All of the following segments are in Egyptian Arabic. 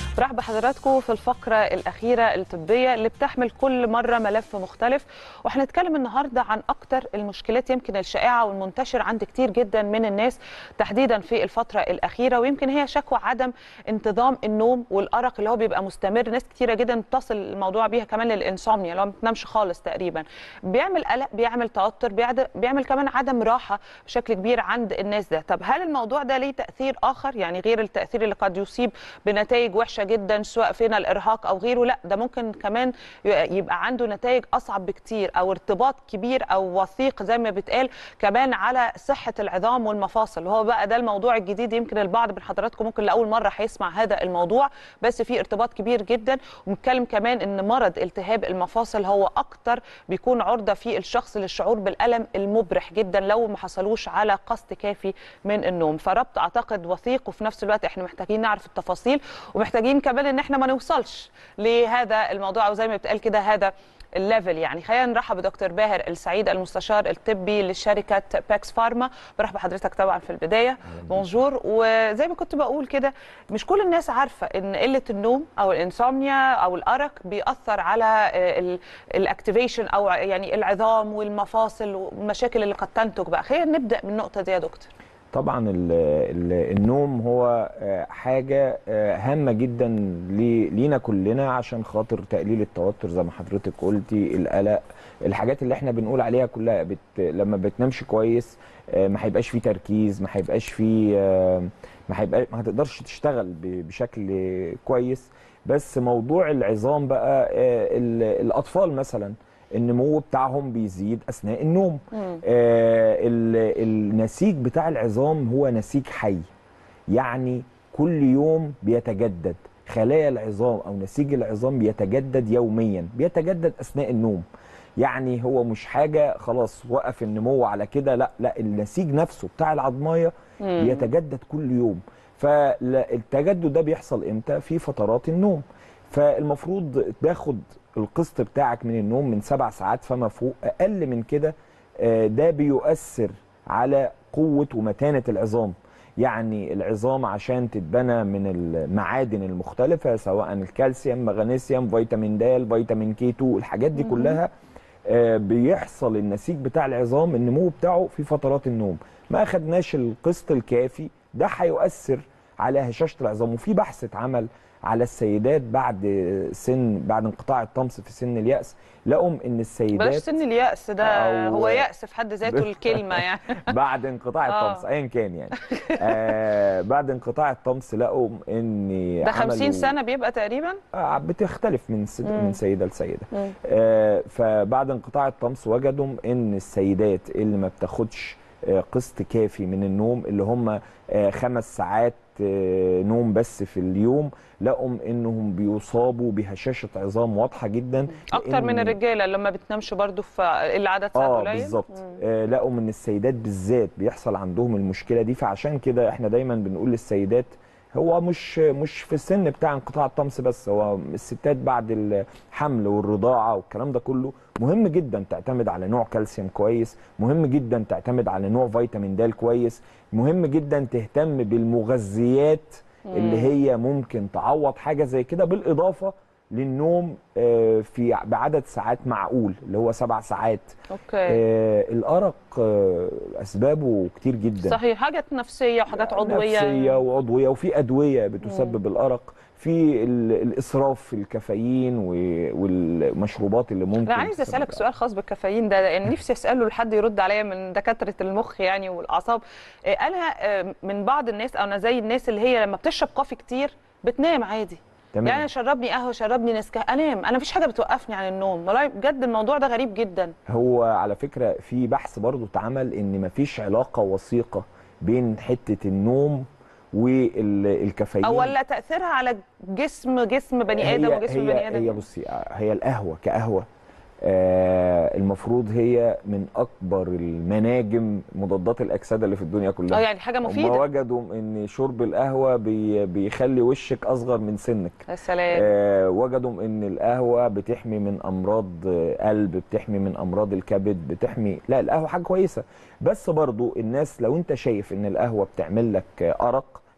برحب بحضراتكم في الفقرة الأخيرة الطبية اللي بتحمل كل مرة ملف مختلف وهنتكلم النهاردة عن أكتر المشكلات يمكن الشائعة والمنتشر عند كتير جدا من الناس تحديدا في الفترة الأخيرة ويمكن هي شكوى عدم انتظام النوم والأرق اللي هو بيبقى مستمر ناس كتيرة جدا بتصل الموضوع بيها كمان للإنسومنيا اللي هو ما بتنامش خالص تقريبا بيعمل قلق بيعمل توتر بيعد- بيعمل كمان عدم راحة بشكل كبير عند الناس ده طب هل الموضوع ده ليه تأثير آخر يعني غير التأثير اللي قد يصيب بنتائج وحشه جدا سواء فينا الارهاق او غيره لا ده ممكن كمان يبقى عنده نتائج اصعب بكتير او ارتباط كبير او وثيق زي ما بيتقال كمان على صحه العظام والمفاصل وهو بقى ده الموضوع الجديد يمكن البعض من حضراتكم ممكن لاول مره هيسمع هذا الموضوع بس في ارتباط كبير جدا ونتكلم كمان ان مرض التهاب المفاصل هو اكتر بيكون عرضه في الشخص للشعور بالالم المبرح جدا لو ما حصلوش على قسط كافي من النوم فربط اعتقد وثيق وفي نفس الوقت احنا محتاجين نعرف التفاصيل ومحتاجين كمان ان احنا ما نوصلش لهذا الموضوع او زي ما بتقال كده هذا الليفل يعني خلينا نرحب بدكتور باهر السعيد المستشار الطبي لشركه باكس فارما برحب بحضرتك طبعا في البدايه بونجور وزي ما كنت بقول كده مش كل الناس عارفه ان قله النوم او الانسومنيا او الارق بيأثر على الاكتيفيشن او يعني العظام والمفاصل والمشاكل اللي قد تنتج بقى خلينا نبدا من النقطه دي يا دكتور طبعا ال ال النوم هو آه، حاجة آه، هامة جدا لي- لينا كلنا عشان خاطر تقليل التوتر زي ما حضرتك قلتي القلق الحاجات اللي احنا بنقول عليها كلها بت لما بتنامش كويس آه، ما هيبقاش فيه تركيز ما هيبقاش فيه آه، ما هيبقى ما هتقدرش تشتغل ب- بشكل كويس بس موضوع العظام بقى آه، ال- الأطفال مثلا النمو بتاعهم بيزيد اثناء النوم آه ال- النسيج بتاع العظام هو نسيج حي يعني كل يوم بيتجدد خلايا العظام او نسيج العظام بيتجدد يوميا بيتجدد اثناء النوم يعني هو مش حاجه خلاص وقف النمو على كده لا لا النسيج نفسه بتاع العظمايه بيتجدد كل يوم فالتجدد ده بيحصل امتى في فترات النوم فالمفروض تاخد القسط بتاعك من النوم من سبع ساعات فما فوق اقل من كده آه، ده بيؤثر على قوه ومتانه العظام يعني العظام عشان تتبنى من المعادن المختلفه سواء الكالسيوم مغنيسيوم فيتامين د فيتامين كي 2 الحاجات دي كلها آه، بيحصل النسيج بتاع العظام النمو بتاعه في فترات النوم ما اخدناش القسط الكافي ده هيؤثر على هشاشه العظام وفي بحث اتعمل على السيدات بعد سن بعد انقطاع الطمس في سن اليأس لقوا ان بلاش السيدات سن اليأس ده أو- هو يأس في حد ذاته ب- الكلمه يعني بعد انقطاع آه. الطمس ايا كان يعني آه بعد انقطاع الطمس لقوا ان ده 50 عملوا- سنه بيبقى تقريبا آه، بتختلف من سد... مم. من سيده لسيده مم. آه فبعد انقطاع الطمس وجدوا ان السيدات اللي ما بتاخدش آه، قسط كافي من النوم اللي هم آه، خمس ساعات آه، نوم بس في اليوم لقوا انهم بيصابوا بهشاشه عظام واضحه جدا اكتر من لأن- الرجاله اللي ما بتنامش برضو في العدد ساعات اه قليل بالظبط مم. آه لقوا من السيدات بالذات بيحصل عندهم المشكله دي فعشان كده احنا دايما بنقول للسيدات هو مش مش في السن بتاع انقطاع الطمس بس هو الستات بعد الحمل والرضاعه والكلام ده كله مهم جدا تعتمد على نوع كالسيوم كويس مهم جدا تعتمد على نوع فيتامين د كويس مهم جدا تهتم بالمغذيات اللي هي ممكن تعوض حاجه زي كده بالاضافه للنوم آه، في بعدد ساعات معقول اللي هو سبع ساعات اوكي آه الارق آه اسبابه كتير جدا صحيح حاجات نفسيه وحاجات عضويه نفسيه وعضويه وفي ادويه بتسبب الارق في ال- الاسراف في الكافيين و- والمشروبات اللي ممكن انا عايز تسبب اسالك سؤال خاص بالكافيين ده لان نفسي اساله لحد يرد عليا من دكاتره المخ يعني والاعصاب إيه، انا آه، من بعض الناس او انا زي الناس اللي هي لما بتشرب كوفي كتير بتنام عادي تمام. يعني شربني قهوه شربني نسكافيه انام انا مفيش حاجه بتوقفني عن النوم والله بجد الموضوع ده غريب جدا هو على فكره في بحث برضو اتعمل ان مفيش علاقه وثيقه بين حته النوم والكافيين او ولا تاثيرها على جسم جسم بني ادم هي وجسم هي بني ادم هي بصي هي القهوه كقهوه آه المفروض هي من اكبر المناجم مضادات الاكسده اللي في الدنيا كلها اه يعني حاجه هم مفيده وجدوا ان شرب القهوه بي بيخلي وشك اصغر من سنك يا سلام آه وجدوا ان القهوه بتحمي من امراض آه، قلب بتحمي من امراض الكبد بتحمي لا القهوه حاجه كويسه بس برضو الناس لو انت شايف ان القهوه بتعمل لك آه، ارق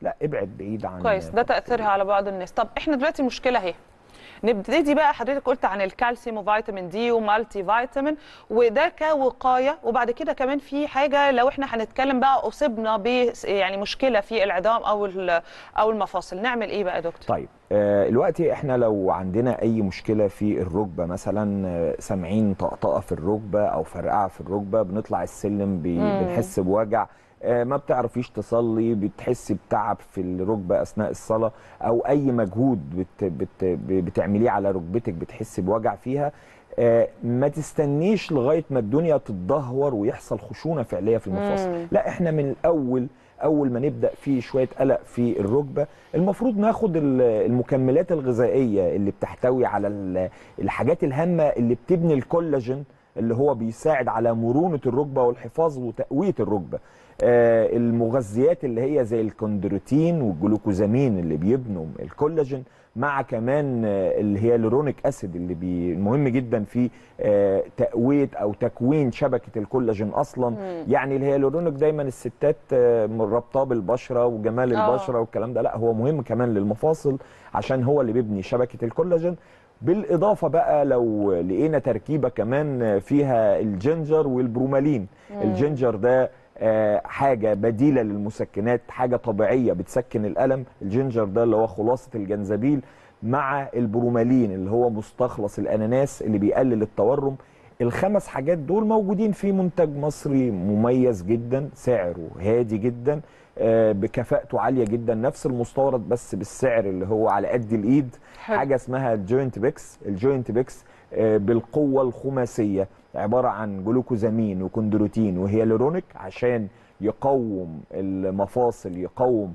لا ابعد بعيد عن كويس ده تاثيرها على بعض الناس طب احنا دلوقتي مشكله اهي نبتدي بقى حضرتك قلت عن الكالسيوم وفيتامين دي ومالتي فيتامين وده كوقايه وبعد كده كمان في حاجه لو احنا هنتكلم بقى اصبنا ب يعني مشكله في العظام او او المفاصل نعمل ايه بقى يا دكتور طيب آه دلوقتي احنا لو عندنا اي مشكله في الركبه مثلا آه، سامعين طقطقه في الركبه او فرقعه في الركبه بنطلع السلم بي- مم. بنحس بوجع آه، ما بتعرفيش تصلي بتحسي بتعب في الركبه اثناء الصلاه او اي مجهود بت بت بتعمليه على ركبتك بتحسي بوجع فيها آه، ما تستنيش لغايه ما الدنيا تتدهور ويحصل خشونه فعليه في المفاصل مم. لا احنا من الاول اول ما نبدا في شويه قلق في الركبه المفروض ناخد ال- المكملات الغذائيه اللي بتحتوي على ال- الحاجات الهامه اللي بتبني الكولاجين اللي هو بيساعد على مرونه الركبه والحفاظ وتقويه الركبه آه، المغذيات اللي هي زي الكوندروتين والجلوكوزامين اللي بيبنوا الكولاجين مع كمان آه، اللي هي الرونيك اسيد اللي بي مهم جدا في آه، تقويه او تكوين شبكه الكولاجين اصلا مم. يعني الهيالورونيك دايما الستات آه، رابطاه بالبشره وجمال آه. البشره والكلام ده لا هو مهم كمان للمفاصل عشان هو اللي بيبني شبكه الكولاجين بالاضافه بقى لو لقينا تركيبه كمان فيها الجنجر والبرومالين الجنجر ده آه، حاجه بديله للمسكنات حاجه طبيعيه بتسكن الالم الجنجر ده اللي هو خلاصه الجنزبيل مع البرومالين اللي هو مستخلص الاناناس اللي بيقلل التورم الخمس حاجات دول موجودين في منتج مصري مميز جدا سعره هادي جدا آه، بكفاءته عاليه جدا نفس المستورد بس بالسعر اللي هو على قد الايد حلو. حاجه اسمها الجوينت بيكس الجوينت بيكس آه، بالقوه الخماسيه عباره عن جلوكوزامين وكوندروتين وهيالورونيك عشان يقوم المفاصل يقوم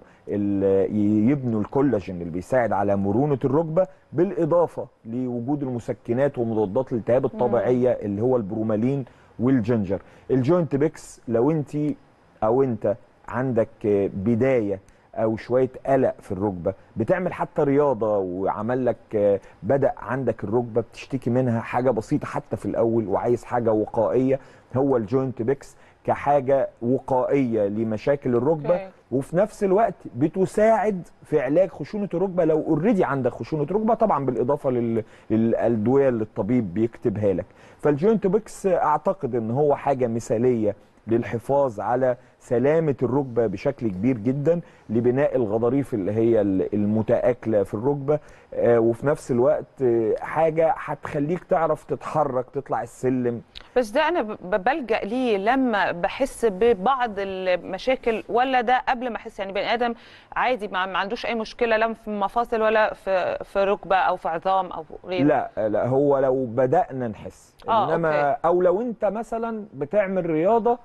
ال- يبنوا الكولاجين اللي بيساعد على مرونه الركبه بالاضافه لوجود المسكنات ومضادات الالتهاب الطبيعيه اللي هو البرومالين والجنجر الجوينت بيكس لو انت او انت عندك آه، بدايه او شويه قلق في الركبه بتعمل حتى رياضه وعمل لك آه، بدا عندك الركبه بتشتكي منها حاجه بسيطه حتى في الاول وعايز حاجه وقائيه هو الجوينت بيكس كحاجه وقائيه لمشاكل الركبه أوكي. وفي نفس الوقت بتساعد في علاج خشونه الركبه لو اوريدي عندك خشونه ركبه طبعا بالاضافه لل- للادويه اللي الطبيب بيكتبها لك فالجوينت بيكس اعتقد ان هو حاجه مثاليه للحفاظ على سلامه الركبه بشكل كبير جدا لبناء الغضاريف اللي هي ال- المتاكله في الركبه آه، وفي نفس الوقت آه، حاجه هتخليك تعرف تتحرك تطلع السلم بس ده انا ب- بلجا ليه لما بحس ببعض المشاكل ولا ده قبل ما احس يعني بني ادم عادي ما ما عندوش اي مشكله لا في مفاصل ولا في في ركبه او في عظام او غيره لا لا هو لو بدأنا نحس آه، انما أوكي. او لو انت مثلا بتعمل رياضة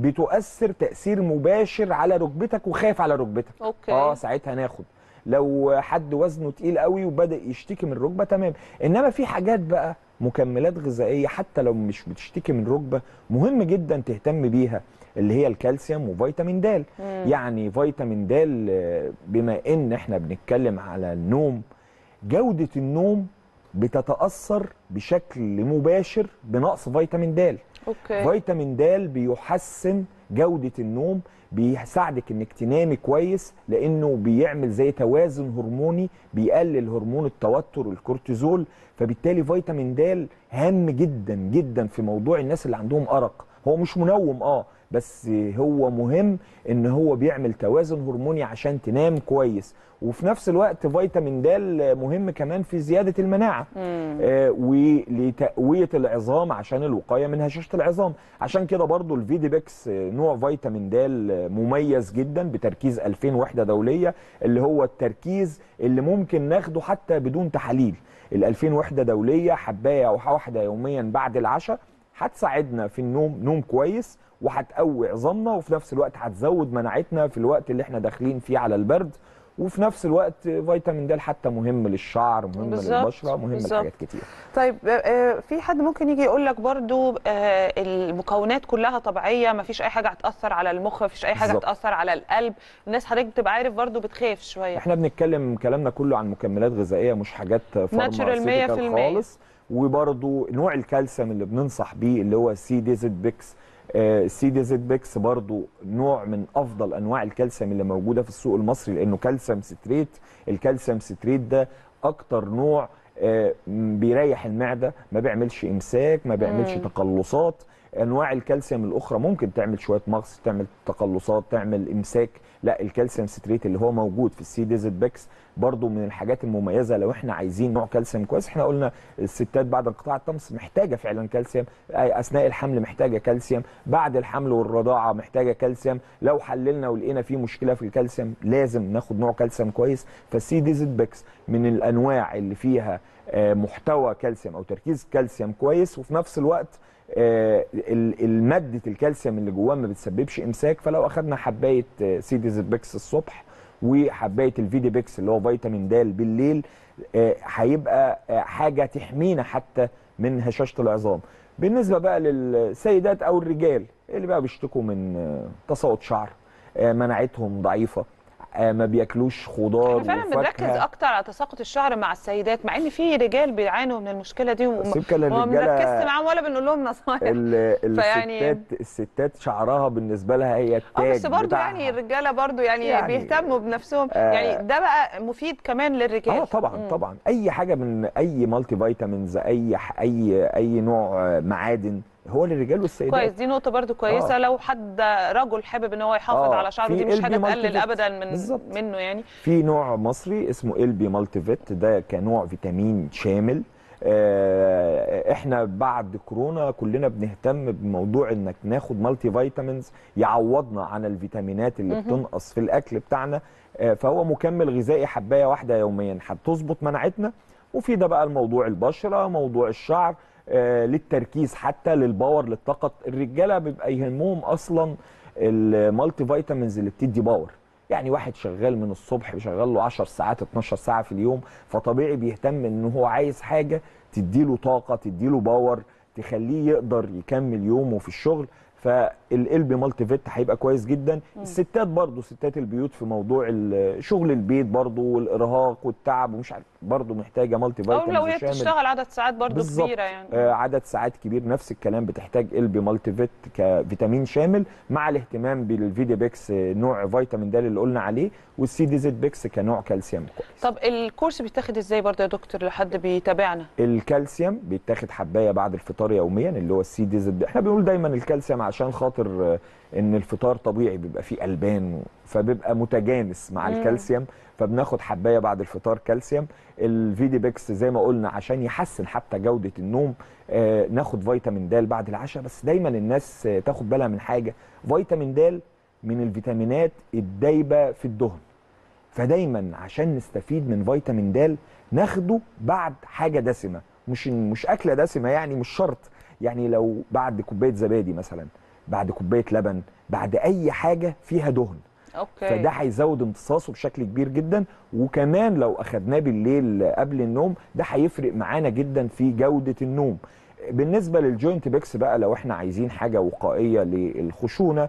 بتؤثر تأثير مباشر على ركبتك وخايف على ركبتك أوكي. اه ساعتها ناخد لو حد وزنه تقيل قوي وبدأ يشتكي من الركبة تمام انما في حاجات بقى مكملات غذائية حتى لو مش بتشتكي من ركبة مهم جدا تهتم بيها اللي هي الكالسيوم وفيتامين د يعني فيتامين د آه، بما ان احنا بنتكلم على النوم جودة النوم بتتأثر بشكل مباشر بنقص فيتامين د اوكي فيتامين د بيحسن جودة النوم بيساعدك انك تنامي كويس لانه بيعمل زي توازن هرموني بيقلل هرمون التوتر والكورتيزول فبالتالي فيتامين د هام جدا جدا في موضوع الناس اللي عندهم ارق هو مش منوم اه بس هو مهم ان هو بيعمل توازن هرموني عشان تنام كويس وفي نفس الوقت فيتامين د مهم كمان في زياده المناعه آه ولتقويه العظام عشان الوقايه من هشاشه العظام عشان كده برضو الفيديبكس آه، نوع فيتامين د مميز جدا بتركيز 2000 وحده دوليه اللي هو التركيز اللي ممكن ناخده حتى بدون تحاليل ال 2000 وحده دوليه حبايه او واحده يوميا بعد العشاء هتساعدنا في النوم نوم كويس وهتقوي عظامنا وفي نفس الوقت هتزود مناعتنا في الوقت اللي احنا داخلين فيه على البرد وفي نفس الوقت فيتامين د حتى مهم للشعر مهم بالظبط، للبشره مهم بالظبط. لحاجات كتير طيب آه، في حد ممكن يجي يقول لك برضو آه، المكونات كلها طبيعيه ما فيش اي حاجه هتاثر على المخ ما فيش اي حاجه بالظبط. هتاثر على القلب الناس حضرتك بتبقى عارف برضو بتخاف شويه احنا بنتكلم كلامنا كله عن مكملات غذائيه مش حاجات فارماسيوتيكال 100%. خالص وبرضو نوع الكالسيوم اللي بننصح بيه اللي هو سي ديزد بيكس السي دي زد بيكس برضو نوع من افضل انواع الكالسيوم اللي موجوده في السوق المصري لانه كالسيوم ستريت الكالسيوم ستريت ده اكتر نوع آه، م- بيريح المعده ما بيعملش امساك ما بيعملش مم. تقلصات انواع الكالسيوم الاخرى ممكن تعمل شويه مغص تعمل تقلصات تعمل امساك لا الكالسيوم ستريت اللي هو موجود في السي دي زد بيكس برضو من الحاجات المميزه لو احنا عايزين نوع كالسيوم كويس احنا قلنا الستات بعد انقطاع الطمس محتاجه فعلا كالسيوم أي اثناء الحمل محتاجه كالسيوم بعد الحمل والرضاعه محتاجه كالسيوم لو حللنا ولقينا في مشكله في الكالسيوم لازم ناخد نوع كالسيوم كويس فالسي دي زد بيكس من الانواع اللي فيها آه، محتوى كالسيوم او تركيز كالسيوم كويس وفي نفس الوقت آه، ال- المادة الكالسيوم اللي جواه ما بتسببش امساك فلو اخدنا حبايه آه، سي دي زد بيكس الصبح وحبايه الفيدي بيكس اللي هو فيتامين د بالليل آه، هيبقى آه، حاجه تحمينا حتى من هشاشه العظام بالنسبه بقى للسيدات او الرجال اللي بقى بيشتكوا من آه، تساقط شعر آه، مناعتهم ضعيفه آه، ما بياكلوش خضار احنا فعلا بنركز وفاكهه اكتر على تساقط الشعر مع السيدات مع ان في رجال بيعانوا من المشكله دي وما بس يمكن وما بنركزش الرجاله معاهم ولا بنقول لهم نصايح ال- فيعني- الستات الستات شعرها بالنسبه لها هي اه التاج بس برضه بتاعها. يعني الرجاله برضه يعني, يعني- بيهتموا بنفسهم آه. يعني ده بقى مفيد كمان للرجال اه طبعا مم. طبعا اي حاجه من اي مالتي فيتامينز اي ح- اي اي نوع آه، معادن هو للرجال والسيدات كويس دي نقطة برضو كويسة آه. لو حد رجل حابب ان هو يحافظ آه، على شعره في دي مش حاجة LB تقلل multivit. ابدا من بالظبط. منه يعني في نوع مصري اسمه البي مالتي فيت ده كنوع فيتامين شامل آه، احنا بعد كورونا كلنا بنهتم بموضوع انك ناخد مالتي فيتامينز يعوضنا عن الفيتامينات اللي مهم. بتنقص في الاكل بتاعنا آه، فهو مكمل غذائي حبايه واحده يوميا هتظبط مناعتنا وفي ده بقى الموضوع البشره موضوع الشعر آه، للتركيز حتى للباور للطاقه الرجاله بيبقى يهمهم اصلا المالتي فيتامينز اللي بتدي باور يعني واحد شغال من الصبح بيشغل له 10 ساعات 12 ساعه في اليوم فطبيعي بيهتم ان هو عايز حاجه تديله طاقه تديله باور تخليه يقدر يكمل يومه في الشغل فالقلب مالتي فيت هيبقى كويس جدا الستات برضو ستات البيوت في موضوع ال- شغل البيت برضو والارهاق والتعب ومش عارف برضو محتاجه مالتي او لو فيتامينز هي شامل بتشتغل عدد ساعات برضو بالظبط. كبيرة يعني آه، عدد ساعات كبير نفس الكلام بتحتاج قلب مالتي فيت كفيتامين شامل مع الاهتمام بالفيدي بيكس آه، نوع فيتامين د اللي قلنا عليه والسي دي زد بيكس كنوع كالسيوم كويس طب الكورس بيتاخد ازاي برضو يا دكتور لحد بيتابعنا الكالسيوم بيتاخد حبايه بعد الفطار يوميا اللي هو السي دي زد احنا بنقول دايما الكالسيوم عشان خاطر آه، ان الفطار طبيعي بيبقى فيه البان فبيبقى متجانس مع مم. الكالسيوم فبناخد حبايه بعد الفطار كالسيوم الفيدي بيكس زي ما قلنا عشان يحسن حتى جوده النوم آه، ناخد فيتامين د بعد العشاء بس دايما الناس آه، تاخد بالها من حاجه فيتامين د من الفيتامينات الدايبه في الدهن فدايما عشان نستفيد من فيتامين د ناخده بعد حاجه دسمه مش مش اكله دسمه يعني مش شرط يعني لو بعد كوبايه زبادي مثلا بعد كوبايه لبن بعد اي حاجه فيها دهن اوكي فده هيزود امتصاصه بشكل كبير جدا وكمان لو اخدناه بالليل قبل النوم ده هيفرق معانا جدا في جوده النوم بالنسبه للجوينت بيكس بقى لو احنا عايزين حاجه وقائيه للخشونه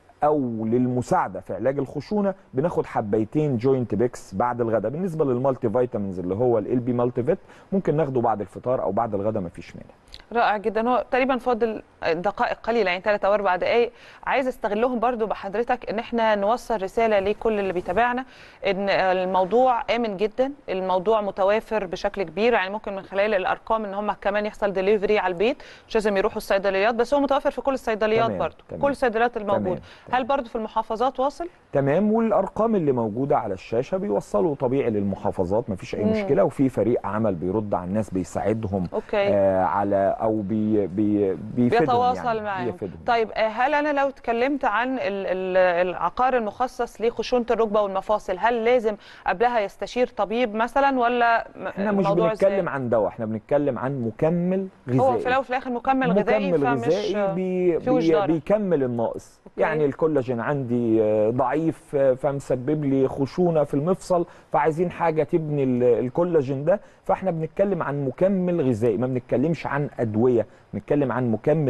او للمساعده في علاج الخشونه بناخد حبيتين جوينت بيكس بعد الغداء بالنسبه للمالتي فيتامينز اللي هو ال بي مالتي فيت ممكن ناخده بعد الفطار او بعد الغداء مفيش مانع رائع جدا هو تقريبا فاضل دقائق قليله يعني ثلاث او اربع دقائق عايز استغلهم برضو بحضرتك ان احنا نوصل رساله لكل اللي بيتابعنا ان الموضوع امن جدا الموضوع متوافر بشكل كبير يعني ممكن من خلال الارقام ان هم كمان يحصل دليفري على البيت مش لازم يروحوا الصيدليات بس هو متوفر في كل الصيدليات تمام، برضو تمام. كل الصيدليات الموجوده تمام. هل برضو في المحافظات واصل تمام والارقام اللي موجوده على الشاشه بيوصلوا طبيعي للمحافظات مفيش اي مم. مشكله وفي فريق عمل بيرد على الناس بيساعدهم اوكي آه على او بي بي بيفيدهم بيتواصل يعني معاهم بيفيدهم. طيب آه، هل انا لو اتكلمت عن ال- ال- العقار المخصص لخشونه الركبه والمفاصل هل لازم قبلها يستشير طبيب مثلا ولا م- احنا مش الموضوع بنتكلم إزاي؟ عن دواء احنا بنتكلم عن مكمل غذائي هو في الاول وفي الاخر مكمل غذائي مكمل فمش غذائي بي فيهوش بي ضرر. بيكمل الناقص أوكي. يعني الكولاجين عندي آه، ضعيف آه، فمسبب لي خشونه في المفصل فعايزين حاجه تبني ال- الكولاجين ده فاحنا بنتكلم عن مكمل غذائي ما بنتكلمش عن ادويه بنتكلم عن مكمل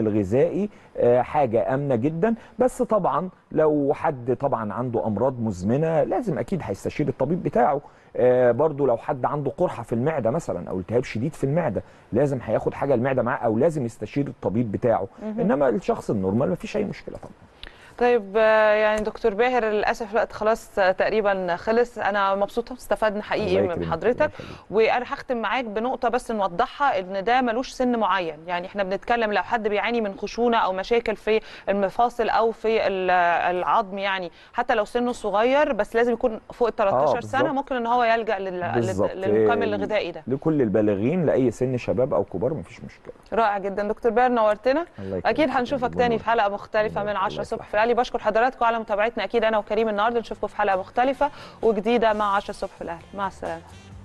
الغذائي آه، حاجه امنه جدا بس طبعا لو حد طبعا عنده امراض مزمنه لازم اكيد هيستشير الطبيب بتاعه آه، برضو لو حد عنده قرحه في المعده مثلا او التهاب شديد في المعده لازم هياخد حاجه المعده معاه او لازم يستشير الطبيب بتاعه انما الشخص النورمال مفيش اي مشكله طبعا طيب آه، يعني دكتور باهر للاسف الوقت خلاص آه، تقريبا خلص انا مبسوطه استفدنا حقيقي الله من يكرمك، حضرتك الله يخليك. وانا هختم معاك بنقطه بس نوضحها ان ده ملوش سن معين يعني احنا بنتكلم لو حد بيعاني من خشونه او مشاكل في المفاصل او في ال- العظم يعني حتى لو سنه صغير بس لازم يكون فوق ال 13 سنه بالظبط. ممكن ان هو يلجا لل- بالظبط. للمكمل آه، الغذائي ده لكل البالغين لاي سن شباب او كبار مفيش مشكله رائع جدا دكتور باهر نورتنا الله يكرمك. اكيد هنشوفك تاني في حلقه مختلفه الله من يخليك. 10 الله الصبح يصلحك. في الاهلي بشكر حضراتكم على متابعتنا اكيد انا وكريم النهارده نشوفكم في حلقه مختلفه وجديده مع 10 الصبح في الاهلي مع السلامه